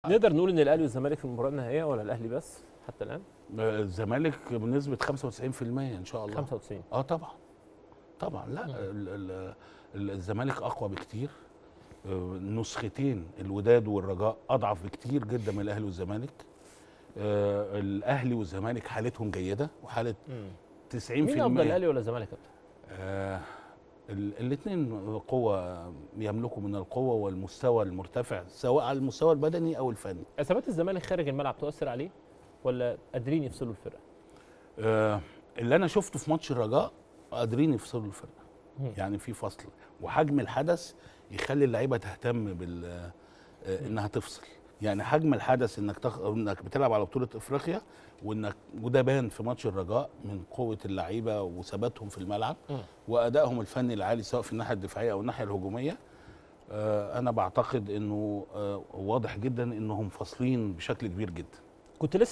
نقدر نقول ان الاهلي والزمالك في المباراه النهائيه ولا الاهلي بس حتى الان الزمالك بنسبه 95% ان شاء الله 95 اه طبعا طبعا لا ال ال ال الزمالك اقوى بكتير آه، نسختين الوداد والرجاء اضعف بكتير جدا من الاهلي والزمالك آه، الاهلي والزمالك حالتهم جيده وحاله 90% مين افضل الاهلي ولا الزمالك يا كابتن؟ آه الاثنين قوة يملكوا من القوة والمستوى المرتفع سواء على المستوى البدني أو الفني اثبات الزمالك خارج الملعب تؤثر عليه ولا قادرين يفصلوا الفرقه؟ آه اللي أنا شفته في ماتش الرجاء قادرين يفصلوا الفرقة مم. يعني في فصل وحجم الحدث يخلي اللعيبة تهتم بال آه إنها تفصل يعني حجم الحدث انك تخ... انك بتلعب على بطوله افريقيا وانك وده بان في ماتش الرجاء من قوه اللعيبه وثباتهم في الملعب مم. وادائهم الفني العالي سواء في الناحيه الدفاعيه او الناحيه الهجوميه آه انا بعتقد انه آه واضح جدا انهم فاصلين بشكل كبير جدا كنت لسه